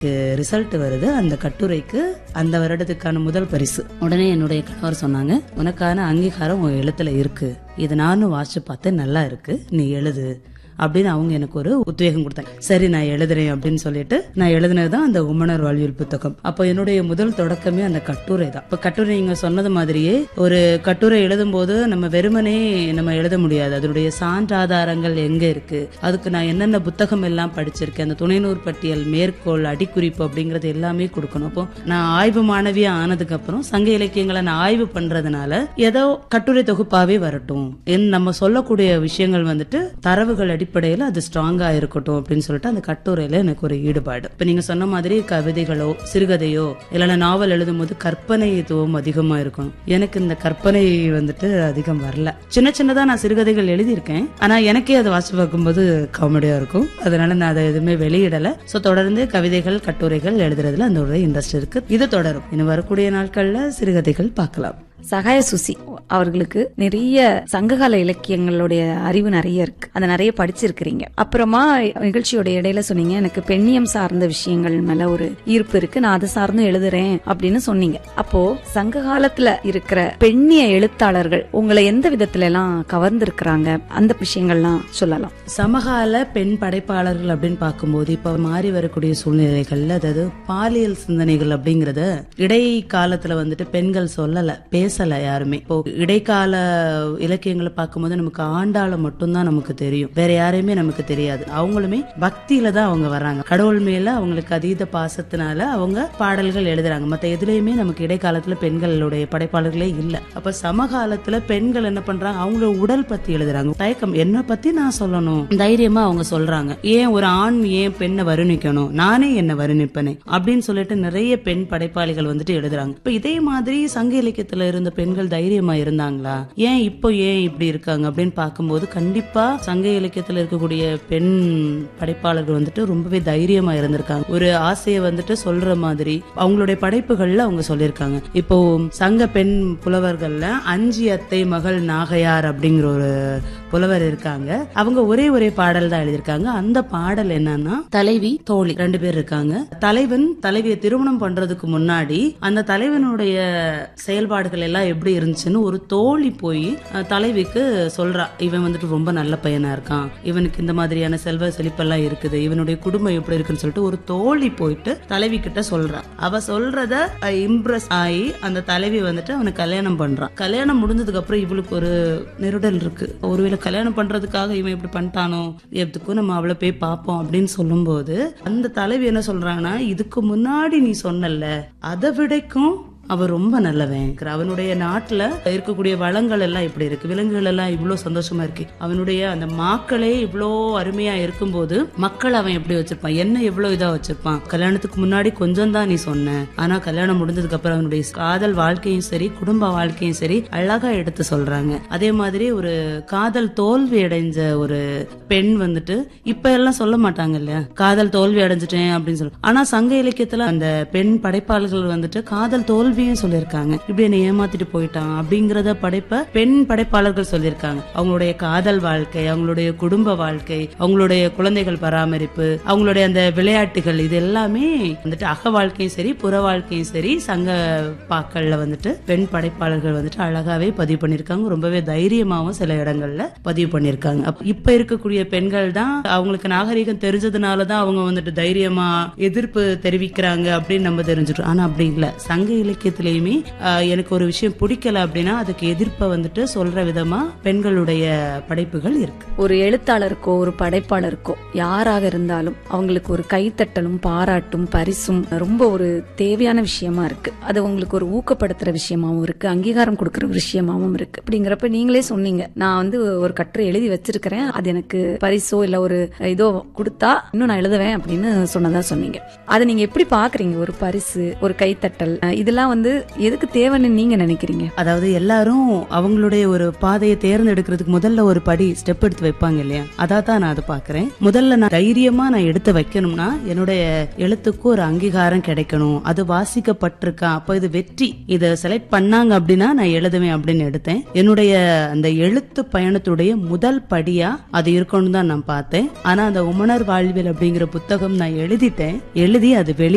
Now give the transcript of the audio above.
result வருது அந்த கட்டுரைக்கு அந்த வருடத்துக்கான முதல் பரிசு உடனே என்னுடைய கணவர் சொன்னாங்க உனக்கான அங்கீகாரம் உன் எழுத்துல இருக்கு இது நானும் வாசிச்சு பார்த்தேன் நல்லா இருக்கு நீ எழுது அப்படின்னு அவங்க எனக்கு ஒரு உத்வேகம் கொடுத்தாங்க சரி நான் எழுதுறேன் அப்படின்னு சொல்லிட்டு நான் எழுதினதுதான் அந்த உமனர் வாழ்வியல் புத்தகம் அப்போ என்னுடைய முதல் தொடக்கமே அந்த கட்டுரை தான் இப்போ கட்டுரை நீங்க சொன்னது மாதிரியே ஒரு கட்டுரை எழுதும் போது நம்ம வெறுமனே நம்ம எழுத முடியாது அதனுடைய சான்றாதாரங்கள் எங்க இருக்கு அதுக்கு நான் என்னென்ன புத்தகம் எல்லாம் படிச்சிருக்கேன் அந்த துணைநூறு பட்டியல் மேற்கோள் அடிக்குறிப்பு அப்படிங்கறது எல்லாமே கொடுக்கணும் அப்போ நான் ஆய்வு மாணவியா ஆனதுக்கு அப்புறம் சங்க இலக்கியங்களை நான் ஆய்வு பண்றதுனால ஏதோ கட்டுரை தொகுப்பாவே வரட்டும் என் நம்ம சொல்லக்கூடிய விஷயங்கள் வந்துட்டு தரவுகள் அடிப்படையில் அது ஸ்ட்ராங்கா இருக்கட்டும் அப்படின்னு சொல்லிட்டு அந்த கட்டுரையில எனக்கு ஒரு ஈடுபாடு இப்ப நீங்க சொன்ன மாதிரி கவிதைகளோ சிறுகதையோ இல்லைன்னா நாவல் எழுதும் போது கற்பனைத்துவம் அதிகமா இருக்கும் எனக்கு இந்த கற்பனை வந்துட்டு அதிகம் வரல சின்ன சின்னதா நான் சிறுகதைகள் எழுதியிருக்கேன் ஆனா எனக்கே அதை வாசிச்சு பார்க்கும்போது காமெடியா இருக்கும் அதனால நான் அதை எதுவுமே வெளியிடல சோ தொடர்ந்து கவிதைகள் கட்டுரைகள் எழுதுறதுல அந்த ஒரு இன்ட்ரெஸ்ட் இருக்கு இது தொடரும் இன்னும் வரக்கூடிய நாட்கள்ல சிறுகதைகள் பார்க்கலாம் சகாய சுசி அவர்களுக்கு நிறைய சங்ககால இலக்கியங்களுடைய அறிவு நிறைய இருக்கு அதை நிறைய படிச்சிருக்கிறீங்க அப்புறமா நிகழ்ச்சியோட இடையில சொன்னீங்க எனக்கு பெண்ணியம் சார்ந்த விஷயங்கள் மேல ஒரு ஈர்ப்பு இருக்கு நான் அதை சார்ந்தும் எழுதுறேன் அப்படின்னு சொன்னீங்க அப்போ சங்க காலத்துல இருக்கிற பெண்ணிய எழுத்தாளர்கள் உங்களை எந்த விதத்துல எல்லாம் கவர்ந்திருக்கிறாங்க அந்த விஷயங்கள்லாம் சொல்லலாம் சமகால பெண் படைப்பாளர்கள் அப்படின்னு பார்க்கும்போது இப்ப மாறி வரக்கூடிய சூழ்நிலைகள்ல அதாவது பாலியல் சிந்தனைகள் அப்படிங்கறத இடை காலத்துல வந்துட்டு பெண்கள் சொல்லல பேசல யாருமே இப்போ இடைக்கால இலக்கியங்களை பார்க்கும்போது நமக்கு ஆண்டாள மட்டும்தான் நமக்கு தெரியும் வேற யாரையுமே நமக்கு தெரியாது அவங்களுமே பக்தியில தான் அவங்க வர்றாங்க கடவுள் மேல அவங்களுக்கு அதீத பாசத்தினால அவங்க பாடல்கள் எழுதுறாங்க மத்த எதுலயுமே நமக்கு இடைக்காலத்துல பெண்களுடைய படைப்பாளர்களே இல்ல அப்ப சமகாலத்துல பெண்கள் என்ன பண்றாங்க அவங்களோட உடல் பத்தி எழுதுறாங்க தயக்கம் என்ன பத்தி நான் சொல்லணும் தைரியமா அவங்க சொல்றாங்க ஏன் ஒரு ஆண் ஏன் பெண்ணை வருணிக்கணும் நானே என்ன வருணிப்பனே அப்படின்னு சொல்லிட்டு நிறைய பெண் படைப்பாளிகள் வந்துட்டு எழுதுறாங்க இப்ப இதே மாதிரி சங்க இலக்கியத்துல இருந்த பெண்கள் தைரியமா இருந்தாங்களா ஏன் இப்போ ஏன் இப்படி இருக்காங்க அப்படின்னு பார்க்கும்போது கண்டிப்பா சங்க இலக்கியத்துல இருக்கக்கூடிய பெண் படைப்பாளர்கள் வந்துட்டு ரொம்பவே தைரியமா இருந்திருக்காங்க ஒரு ஆசையை வந்துட்டு சொல்ற மாதிரி அவங்களுடைய படைப்புகள்ல அவங்க சொல்லியிருக்காங்க இப்போ சங்க பெண் புலவர்கள்ல அஞ்சி அத்தை மகள் நாகையார் அப்படிங்கிற ஒரு புலவர் இருக்காங்க அவங்க ஒரே ஒரே பாடல் தான் எழுதியிருக்காங்க அந்த பாடல் என்னன்னா தலைவி தோழி ரெண்டு பேர் இருக்காங்க தலைவன் தலைவியை திருமணம் பண்றதுக்கு முன்னாடி அந்த தலைவனுடைய செயல்பாடுகள் எல்லாம் எப்படி இருந்துச்சுன்னு ஒரு தோழி போய் அஹ், தலைவிக்கு சொல்றா இவன் வந்துட்டு ரொம்ப நல்ல பையனா இருக்கான் இவனுக்கு இந்த மாதிரியான செல்வ செழிப்பெல்லாம் இருக்குது இவனுடைய குடும்பம் எப்படி இருக்குன்னு சொல்லிட்டு ஒரு தோழி போயிட்டு தலைவி கிட்ட சொல்றா அவ சொல்றத இம்ப்ரெஸ் ஆகி அந்த தலைவி வந்துட்டு அவனுக்கு கல்யாணம் பண்றான் கல்யாணம் முடிஞ்சதுக்கு அப்புறம் இவளுக்கு ஒரு நெருடல் இருக்கு ஒருவேளை கல்யாணம் பண்றதுக்காக இவன் இப்படி பண்ணிட்டானோ எதுக்கும் நம்ம அவளை போய் பார்ப்போம் அப்படின்னு சொல்லும்போது அந்த தலைவி என்ன சொல்றான்னா இதுக்கு முன்னாடி நீ சொன்னல அதை விடைக்கும் அவ ரொம்ப நல்லவன் அவனுடைய நாட்டுல இருக்கக்கூடிய வளங்கள் எல்லாம் இப்படி இருக்கு விலங்குகள் எல்லாம் இவ்வளவு சந்தோஷமா இருக்கு அவனுடைய அந்த மாக்களே இவ்வளோ அருமையா இருக்கும்போது மக்கள் அவன் எப்படி வச்சிருப்பான் என்ன எவ்வளவு இதா வச்சிருப்பான் கல்யாணத்துக்கு முன்னாடி கொஞ்சம் தான் நீ சொன்ன ஆனா கல்யாணம் முடிஞ்சதுக்கு அப்புறம் அவனுடைய காதல் வாழ்க்கையும் சரி குடும்ப வாழ்க்கையும் சரி அழகா எடுத்து சொல்றாங்க அதே மாதிரி ஒரு காதல் தோல்வி அடைஞ்ச ஒரு பெண் வந்துட்டு இப்ப எல்லாம் சொல்ல மாட்டாங்க இல்லையா காதல் தோல்வி அடைஞ்சிட்டேன் அப்படின்னு சொல்லி ஆனா சங்க இலக்கியத்துல அந்த பெண் படைப்பாளர்கள் வந்துட்டு காதல் தோல்வியும் சொல்லியிருக்காங்க இப்படி என்னை ஏமாத்திட்டு போயிட்டான் அப்படிங்கறத படைப்ப பெண் படைப்பாளர்கள் சொல்லியிருக்காங்க அவங்களுடைய காதல் வாழ்க்கை அவங்களுடைய குடும்ப வாழ்க்கை அவங்களுடைய குழந்தைகள் பராமரிப்பு அவங்களுடைய அந்த விளையாட்டுகள் இது எல்லாமே வந்துட்டு அக வாழ்க்கையும் சரி புற வாழ்க்கையும் சரி சங்க பாக்கள்ல வந்துட்டு பெண் படைப்பாளர்கள் வந்துட்டு அழகாவே பதிவு பண்ணிருக்காங்க ரொம்பவே தைரியமாவும் சில இடங்கள்ல பதிவு பண்ணிருக்காங்க அப்ப இப்ப இருக்கக்கூடிய பெண்கள் தான் அவங்களுக்கு நாகரிகம் தெரிஞ்சதுனால தான் அவங்க வந்துட்டு தைரியமா எதிர்ப்பு தெரிவிக்கிறாங்க அப்படின்னு நம்ம தெரிஞ்சுட்டோம் ஆனா அப்படி இல்ல சங்க இலக்கியத்திலயுமே ஆஹ், எனக்கு ஒரு விஷயம் பிடிக்கல அப்படின்னா அதுக்கு எதிர்ப்பை வந்துட்டு சொல்ற விதமா பெண்களுடைய படைப்புகள் இருக்கு ஒரு எழுத்தாளருக்கோ ஒரு படைப்பாளருக்கோ யாராக இருந்தாலும் அவங்களுக்கு ஒரு கைத்தட்டலும் பாராட்டும் பரிசும் ரொம்ப ஒரு தேவையான விஷயமா இருக்கு அது உங்களுக்கு ஒரு ஊக்கப்படுத்துற விஷயமாவும் இருக்கு அங்கீகாரம் கொடுக்கற விஷயமாவும் இருக்கு அப்படிங்கிறப்ப நீங்களே சொன்னீங்க நான் வந்து ஒரு கட்டுரை எழுதி வச்சிருக்கிறேன் அது எனக்கு பரிசோ இல்ல ஒரு இதோ கொடுத்தா இன்னும் நான் எழுதுவேன் அப்படின்னு சொன்னதா சொன்னீங்க அதை நீங்க எப்படி பாக்குறீங்க ஒரு பரிசு ஒரு கைத்தட்டல் அஹ் இதெல்லாம் வந்து எதுக்கு தேவைன்னு நீங்க நினைக்கிறீங்க அதாவது எல்லாரும் அவங்களுடைய ஒரு பாதையை தேர்ந்தெடுக்கிறதுக்கு முதல்ல ஒரு படி ஸ்டெப் எடுத்து வைப்பாங்க இல்லையா அதான் தான் நான் அதை பாக்குறேன் முதல்ல நான் தைரியமா நான் எடுத்து வைக்கணும்னா என்னுடைய எழுத்துக்கு ஒரு அங்கீகாரம் கிடைக்கணும் அது வாசிக்கப்பட்டிருக்கா அப்ப இது வெற்றி இதை செலக்ட் பண்ணாங்க அப்படின்னா நான் எழுதுவேன் அப்படின்னு எடுத்தேன் என்னுடைய அந்த எழுத்து பயணத்துடைய முதல் படியா அது இருக்கணும் தான் நான் பார்த்தேன் ஆனா அந்த உமனர் வாழ்வியல் அப்படிங்கிற புத்தகம் நான் எழுதிட்டேன் எழுதி அது வெளி